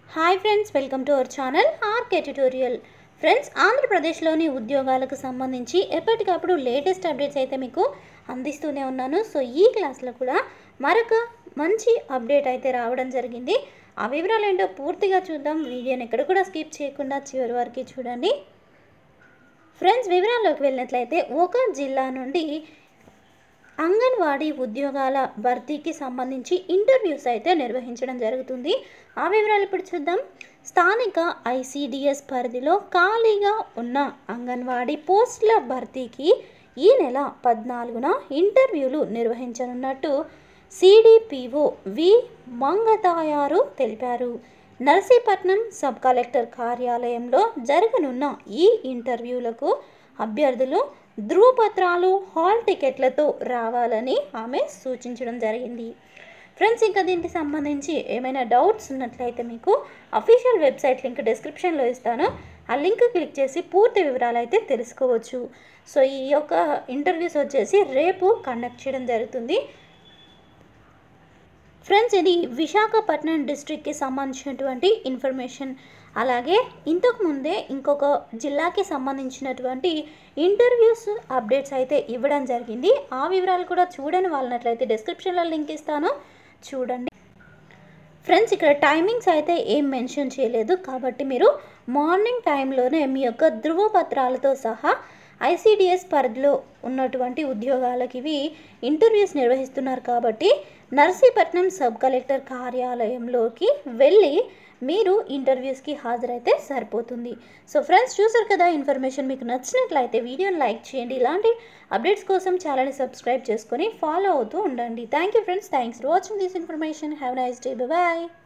hi friends welcome to our channel RK tutorial friends ఆంధ్రప్రదేశ్లోని ఉద్యోగాలకు సంబంధించి ఎప్పటికప్పుడు లేటెస్ట్ అప్డేట్స్ అయితే మీకు అందిస్తూనే ఉన్నాను సో ఈ క్లాస్లో కూడా మరొక మంచి అప్డేట్ అయితే రావడం జరిగింది ఆ వివరాలు ఏంటో పూర్తిగా చూద్దాం వీడియోని ఎక్కడ కూడా స్కిప్ చేయకుండా చివరి వరకు చూడండి ఫ్రెండ్స్ వివరాల్లోకి వెళ్ళినట్లయితే ఒక జిల్లా నుండి అంగన్వాడీ ఉద్యోగాల భర్తీకి సంబంధించి ఇంటర్వ్యూస్ అయితే నిర్వహించడం జరుగుతుంది ఆ వివరాలు ఇప్పుడు చూద్దాం స్థానిక ఐసిడిఎస్ పరిధిలో ఖాళీగా ఉన్న అంగన్వాడీ పోస్టుల భర్తీకి ఈ నెల పద్నాలుగున ఇంటర్వ్యూలు నిర్వహించనున్నట్టు సిడిపిఓ వి మంగతాయారు తెలిపారు నర్సీపట్నం సబ్ కలెక్టర్ కార్యాలయంలో జరగనున్న ఈ ఇంటర్వ్యూలకు అభ్యర్థులు ధృవపత్రాలు హాల్ టికెట్లతో రావాలని ఆమె సూచించడం జరిగింది ఫ్రెండ్స్ ఇంకా దీనికి సంబంధించి ఏమైనా డౌట్స్ ఉన్నట్లయితే మీకు అఫీషియల్ వెబ్సైట్ లింక్ డిస్క్రిప్షన్లో ఇస్తాను ఆ లింక్ క్లిక్ చేసి పూర్తి వివరాలు అయితే తెలుసుకోవచ్చు సో ఈ యొక్క ఇంటర్వ్యూస్ వచ్చేసి రేపు కండక్ట్ చేయడం జరుగుతుంది ఫ్రెండ్స్ ఇది విశాఖపట్నం డిస్ట్రిక్ట్కి సంబంధించినటువంటి ఇన్ఫర్మేషన్ అలాగే ఇంతకు ముందే ఇంకొక జిల్లాకి సంబంధించినటువంటి ఇంటర్వ్యూస్ అప్డేట్స్ అయితే ఇవ్వడం జరిగింది ఆ వివరాలు కూడా చూడని వాళ్ళనట్లయితే డిస్క్రిప్షన్లో లింక్ ఇస్తాను చూడండి ఫ్రెండ్స్ ఇక్కడ టైమింగ్స్ అయితే ఏం మెన్షన్ చేయలేదు కాబట్టి మీరు మార్నింగ్ టైంలోనే మీ యొక్క ధృవపత్రాలతో సహా ఐసిడిఎస్ పరిధిలో ఉన్నటువంటి ఉద్యోగాలకి ఇవి ఇంటర్వ్యూస్ నిర్వహిస్తున్నారు కాబట్టి నర్సీపట్నం సబ్ కలెక్టర్ కార్యాలయంలోకి వెళ్ళి మీరు ఇంటర్వ్యూస్కి హాజరైతే సరిపోతుంది సో ఫ్రెండ్స్ చూసారు కదా ఇన్ఫర్మేషన్ మీకు నచ్చినట్లయితే వీడియోని లైక్ చేయండి ఇలాంటి అప్డేట్స్ కోసం ఛానల్ని సబ్స్క్రైబ్ చేసుకొని ఫాలో అవుతూ ఉండండి thank you friends thanks for watching this information have nice day bye